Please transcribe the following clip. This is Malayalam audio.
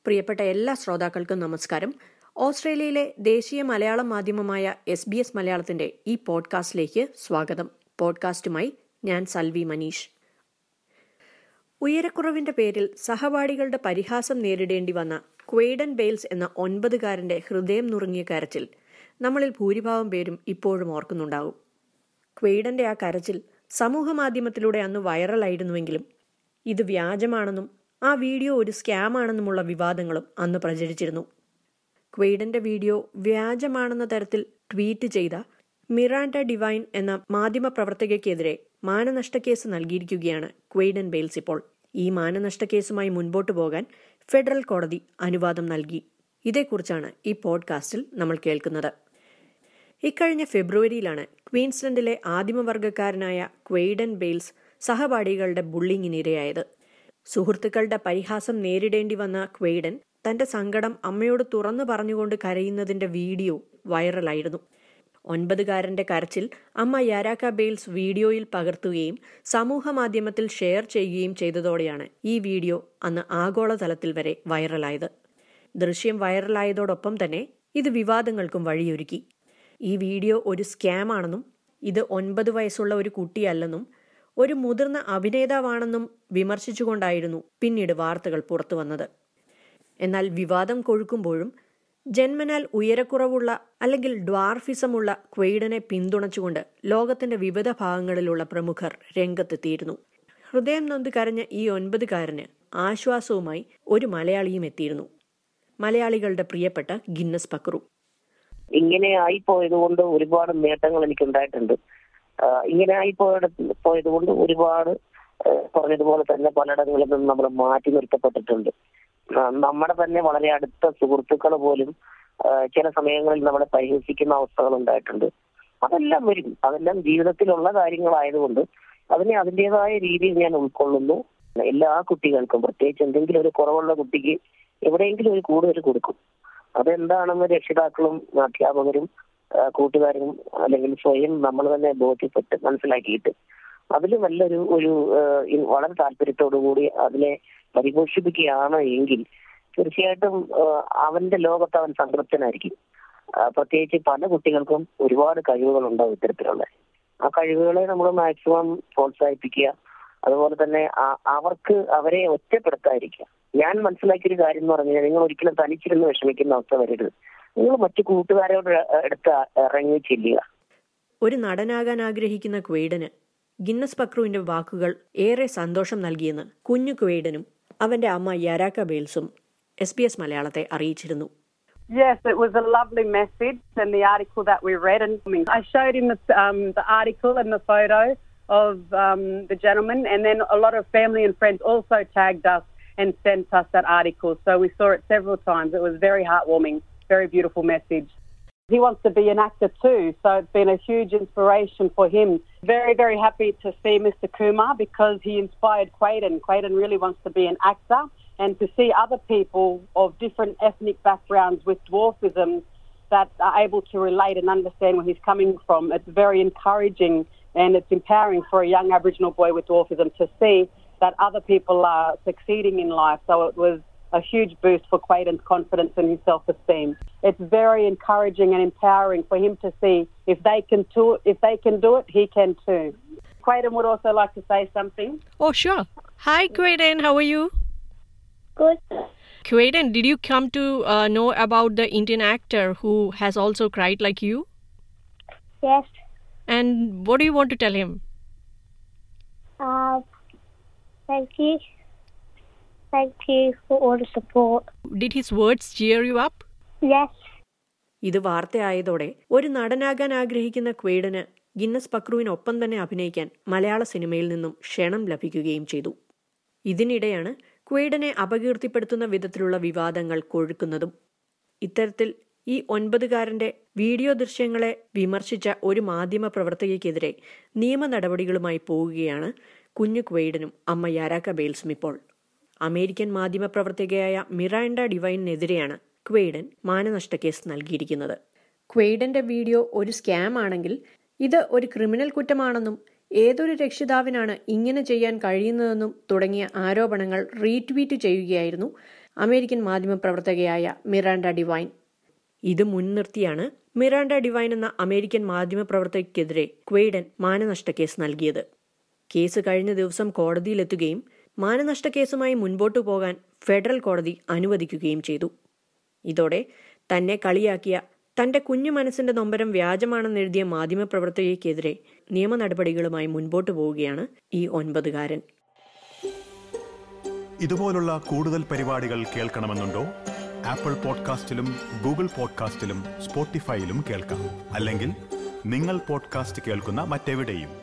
പ്രിയപ്പെട്ട എല്ലാ ശ്രോതാക്കൾക്കും നമസ്കാരം ഓസ്ട്രേലിയയിലെ ദേശീയ മലയാളം മാധ്യമമായ എസ് ബി എസ് മലയാളത്തിന്റെ ഈ പോഡ്കാസ്റ്റിലേക്ക് സ്വാഗതം പോഡ്കാസ്റ്റുമായി ഞാൻ സൽവി മനീഷ് ഉയരക്കുറവിന്റെ പേരിൽ സഹപാഠികളുടെ പരിഹാസം നേരിടേണ്ടി വന്ന ക്വെയ്ഡൻ ബെയിൽസ് എന്ന ഒൻപതുകാരന്റെ ഹൃദയം നുറുങ്ങിയ കരച്ചിൽ നമ്മളിൽ ഭൂരിഭാഗം പേരും ഇപ്പോഴും ഓർക്കുന്നുണ്ടാകും ക്വെയ്ഡന്റെ ആ കരച്ചിൽ സമൂഹ മാധ്യമത്തിലൂടെ അന്ന് വൈറലായിരുന്നുവെങ്കിലും ഇത് വ്യാജമാണെന്നും ആ വീഡിയോ ഒരു സ്കാം ആണെന്നുമുള്ള വിവാദങ്ങളും അന്ന് പ്രചരിച്ചിരുന്നു ക്വെയ്ഡന്റെ വീഡിയോ വ്യാജമാണെന്ന തരത്തിൽ ട്വീറ്റ് ചെയ്ത മിറാൻഡ ഡിവൈൻ എന്ന മാധ്യമ പ്രവർത്തകയ്ക്കെതിരെ മാനനഷ്ടക്കേസ് നൽകിയിരിക്കുകയാണ് ക്വെയ്ഡൻ ബെയിൽസ് ഇപ്പോൾ ഈ മാനനഷ്ടക്കേസുമായി മുൻപോട്ടു പോകാൻ ഫെഡറൽ കോടതി അനുവാദം നൽകി ഇതേക്കുറിച്ചാണ് ഈ പോഡ്കാസ്റ്റിൽ നമ്മൾ കേൾക്കുന്നത് ഇക്കഴിഞ്ഞ ഫെബ്രുവരിയിലാണ് ക്വീൻസ്ലൻഡിലെ ആദിമവർഗക്കാരനായ ക്വെയ്ഡൻ ബെയിൽസ് സഹപാഠികളുടെ ബുള്ളിങ്ങിനിരയായത് സുഹൃത്തുക്കളുടെ പരിഹാസം നേരിടേണ്ടി വന്ന ക്വെയ്ഡൻ തന്റെ സങ്കടം അമ്മയോട് തുറന്നു പറഞ്ഞുകൊണ്ട് കരയുന്നതിന്റെ വീഡിയോ വൈറലായിരുന്നു ഒൻപതുകാരന്റെ കരച്ചിൽ അമ്മ യാരാക്ക ബെയിൽസ് വീഡിയോയിൽ പകർത്തുകയും സമൂഹ മാധ്യമത്തിൽ ഷെയർ ചെയ്യുകയും ചെയ്തതോടെയാണ് ഈ വീഡിയോ അന്ന് ആഗോളതലത്തിൽ വരെ വൈറലായത് ദൃശ്യം വൈറലായതോടൊപ്പം തന്നെ ഇത് വിവാദങ്ങൾക്കും വഴിയൊരുക്കി ഈ വീഡിയോ ഒരു സ്കാം ആണെന്നും ഇത് ഒൻപത് വയസ്സുള്ള ഒരു കുട്ടിയല്ലെന്നും ഒരു മുതിർന്ന അഭിനേതാവാണെന്നും വിമർശിച്ചുകൊണ്ടായിരുന്നു പിന്നീട് വാർത്തകൾ പുറത്തു വന്നത് എന്നാൽ വിവാദം കൊഴുക്കുമ്പോഴും ജന്മനാൽ ഉയരക്കുറവുള്ള അല്ലെങ്കിൽ ഡ്വാർഫിസമുള്ള ക്വെയ്ഡനെ പിന്തുണച്ചുകൊണ്ട് ലോകത്തിന്റെ വിവിധ ഭാഗങ്ങളിലുള്ള പ്രമുഖർ രംഗത്തെത്തിയിരുന്നു ഹൃദയം നൊന്ത് കരഞ്ഞ ഈ ഒൻപതുകാരന് ആശ്വാസവുമായി ഒരു മലയാളിയും എത്തിയിരുന്നു മലയാളികളുടെ പ്രിയപ്പെട്ട ഗിന്നസ് പക്രു ഇങ്ങനെ ആയിപ്പോയത് കൊണ്ട് ഒരുപാട് നേട്ടങ്ങൾ എനിക്ക് ഉണ്ടായിട്ടുണ്ട് ഇങ്ങനെ ആയി പോയത് പോയത് കൊണ്ട് ഒരുപാട് പറഞ്ഞതുപോലെ തന്നെ പലയിടങ്ങളിൽ നിന്ന് നമ്മൾ മാറ്റി നിർത്തപ്പെട്ടിട്ടുണ്ട് നമ്മുടെ തന്നെ വളരെ അടുത്ത സുഹൃത്തുക്കൾ പോലും ചില സമയങ്ങളിൽ നമ്മളെ പരിഹസിക്കുന്ന അവസ്ഥകൾ ഉണ്ടായിട്ടുണ്ട് അതെല്ലാം വരും അതെല്ലാം ജീവിതത്തിലുള്ള കാര്യങ്ങളായതുകൊണ്ട് അതിനെ അതിൻ്റെതായ രീതിയിൽ ഞാൻ ഉൾക്കൊള്ളുന്നു എല്ലാ കുട്ടികൾക്കും പ്രത്യേകിച്ച് എന്തെങ്കിലും ഒരു കുറവുള്ള കുട്ടിക്ക് എവിടെയെങ്കിലും ഒരു കൂടുതൽ കൊടുക്കും അതെന്താണെന്ന് രക്ഷിതാക്കളും അധ്യാപകരും കൂട്ടുകാരും അല്ലെങ്കിൽ സ്വയം നമ്മൾ തന്നെ ബോധ്യപ്പെട്ട് മനസ്സിലാക്കിയിട്ട് അതിൽ നല്ലൊരു ഒരു വളരെ താല്പര്യത്തോടു കൂടി അതിനെ പരിപോഷിപ്പിക്കുകയാണ് എങ്കിൽ തീർച്ചയായിട്ടും അവന്റെ ലോകത്ത് അവൻ സംതൃപ്തനായിരിക്കും പ്രത്യേകിച്ച് പല കുട്ടികൾക്കും ഒരുപാട് കഴിവുകൾ ഉണ്ടാവും ഇത്തരത്തിലുള്ള ആ കഴിവുകളെ നമ്മൾ മാക്സിമം പ്രോത്സാഹിപ്പിക്കുക അതുപോലെ തന്നെ അവർക്ക് അവരെ ഒറ്റപ്പെടുത്താതിരിക്കുക ഞാൻ മനസ്സിലാക്കിയൊരു കാര്യം എന്ന് പറഞ്ഞാൽ നിങ്ങൾ ഒരിക്കലും തനിച്ചിരുന്ന് വിഷമിക്കുന്ന അവസ്ഥ വരരുത് നിങ്ങൾ മറ്റു കൂട്ടുകാരോട് എടുത്ത് ഇറങ്ങി ചെല്ലുക ഒരു നടനാകാൻ ആഗ്രഹിക്കുന്ന ക്വെയ്ഡന് ഗിന്നസ് പക്രുവിന്റെ വാക്കുകൾ ഏറെ സന്തോഷം നൽകിയെന്ന് കുഞ്ഞു ക്വെയ്ഡനും അവന്റെ അമ്മ യാരാക്ക ബെയിൽസും എസ് ബി എസ് മലയാളത്തെ അറിയിച്ചിരുന്നു Yes, it was a lovely message and the article that we read. And I showed him the, um, the article and the photo of um, the gentleman, and then a lot of family and friends also tagged us and sent us that article. So we saw it several times. It was very heartwarming, very beautiful message. He wants to be an actor too, so it's been a huge inspiration for him. Very, very happy to see Mr. Kumar because he inspired Quaden. Quaden really wants to be an actor, and to see other people of different ethnic backgrounds with dwarfism that are able to relate and understand where he's coming from, it's very encouraging and it's empowering for a young Aboriginal boy with dwarfism to see that other people are succeeding in life. So it was a huge boost for Quaden's confidence and his self-esteem. It's very encouraging and empowering for him to see if they can do it, if they can do it, he can too. Quaden would also like to say something. Oh, sure. Hi, Quaden. How are you? Good. Quaden, did you come to uh, know about the Indian actor who has also cried like you? Yes. And what do you want to tell him? Uh, thank you. Thank you for all the support. Did his words cheer you up? Yes. ഇത് വാർത്തയായതോടെ ഒരു നടനാകാൻ ആഗ്രഹിക്കുന്ന ക്വേഡന് ഗിന്നസ് പക്രുവിനൊപ്പം തന്നെ അഭിനയിക്കാൻ മലയാള സിനിമയിൽ നിന്നും ക്ഷണം ലഭിക്കുകയും ചെയ്തു ഇതിനിടെയാണ് ക്വേഡനെ അപകീർത്തിപ്പെടുത്തുന്ന വിധത്തിലുള്ള വിവാദങ്ങൾ കൊഴുക്കുന്നതും ഇത്തരത്തിൽ ഈ ഒൻപതുകാരന്റെ വീഡിയോ ദൃശ്യങ്ങളെ വിമർശിച്ച ഒരു മാധ്യമ പ്രവർത്തകയ്ക്കെതിരെ നിയമ നടപടികളുമായി പോവുകയാണ് കുഞ്ഞു ക്വെയ്ഡനും അമ്മ യാരാക്ക ബെയിൽസും ഇപ്പോൾ അമേരിക്കൻ മാധ്യമ പ്രവർത്തകയായ മിറാൻഡ ഡിവൈനെതിരെയാണ് ക്വെയ്ഡൻ മാനനഷ്ട കേസ് നൽകിയിരിക്കുന്നത് ക്വെയ്ഡന്റെ വീഡിയോ ഒരു സ്കാം ആണെങ്കിൽ ഇത് ഒരു ക്രിമിനൽ കുറ്റമാണെന്നും ഏതൊരു രക്ഷിതാവിനാണ് ഇങ്ങനെ ചെയ്യാൻ കഴിയുന്നതെന്നും തുടങ്ങിയ ആരോപണങ്ങൾ റീട്വീറ്റ് ചെയ്യുകയായിരുന്നു അമേരിക്കൻ മാധ്യമപ്രവർത്തകയായ മിറാൻഡ ഡിവൈൻ ഇത് മുൻനിർത്തിയാണ് മിറാൻഡ ഡിവൈൻ എന്ന അമേരിക്കൻ മാധ്യമപ്രവർത്തകയ്ക്കെതിരെ ക്വെയ്ഡൻ മാനനഷ്ട കേസ് നൽകിയത് കേസ് കഴിഞ്ഞ ദിവസം കോടതിയിലെത്തുകയും മാനനഷ്ട കേസുമായി മുൻപോട്ടു പോകാൻ ഫെഡറൽ കോടതി അനുവദിക്കുകയും ചെയ്തു ഇതോടെ തന്നെ കളിയാക്കിയ തന്റെ കുഞ്ഞു മനസ്സിന്റെ നൊമ്പരം വ്യാജമാണെന്നെഴുതിയ മാധ്യമപ്രവർത്തകയ്ക്കെതിരെ നിയമ നടപടികളുമായി മുൻപോട്ടു പോവുകയാണ് ഈ ഒൻപതുകാരൻ ഇതുപോലുള്ള കൂടുതൽ പരിപാടികൾ കേൾക്കണമെന്നുണ്ടോ ആപ്പിൾ പോഡ്കാസ്റ്റിലും ഗൂഗിൾ പോഡ്കാസ്റ്റിലും സ്പോട്ടിഫൈയിലും കേൾക്കാം അല്ലെങ്കിൽ നിങ്ങൾ പോഡ്കാസ്റ്റ് കേൾക്കുന്ന മറ്റെവിടെയും